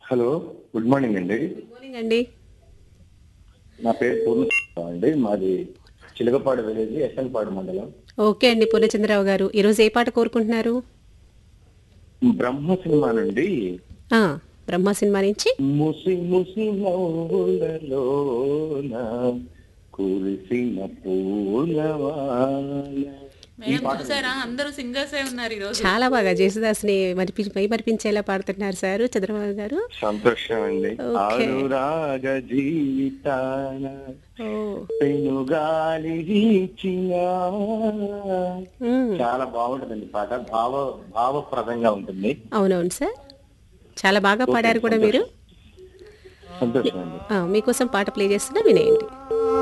Hello good morning అండి good morning అండి నా పేరు పూర్ణ అండి మాది చిలకపాడు విలేజ్ ఎస్ఎన్పాడు మండలం ఓకే అండి పూర్ణచంద్రరావు గారు ఈరోజు ఏ పాట కోరుకుంటున్నారు బ్రహ్మ సినిమా నుండి ఆ, బ్రహ్మ సినిమా నుంచి ముసి ముసి నవ్వులలోన కురిసిన పూలవాన మేడం చూసారా అందరూ సింగర్స్ ఉన్నారు ఈ రోజు చాలా బాగా జేసుదాస్ని మరిపి మై మరిపించేలా పాడుతున్నారు సార్ చంద్రబాబు గారు సంతోషం అండి ఓకే. అనురాగ జీవితాన ఓ పెనుగాలి వీచిన మ్మ్. చాలా బాగుంటుందండి పాట భావ భావప్రదంగా ఉంటుంది అవునవును సార్ చాలా బాగా పాడారు కూడా మీరు సంతోషం అండి ఆ, మీకోసం పాట ప్లే చేస్తున్నా వినేయండి